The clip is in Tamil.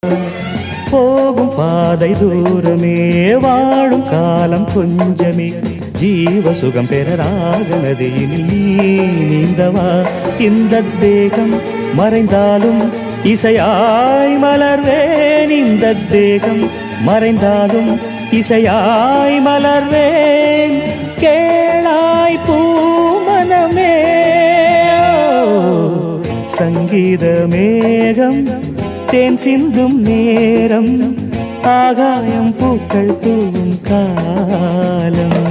போகும் பாதை தூரமே வாழும் காலம் கொஞ்சமே ஜீவ சுகம் பெற ராக நதியில் நீ நீந்தவா இந்த தேகம் மறைந்தாலும் இசையாய் மலர்வேன் இந்த தேகம் மறைந்தாலும் இசையாய் மலர்வேன் கேளாய் பூமனமே சங்கீத மேகம் தேன் சிந்தும் நேரம் ஆகாயம் பூக்கள் தூவும் காலம்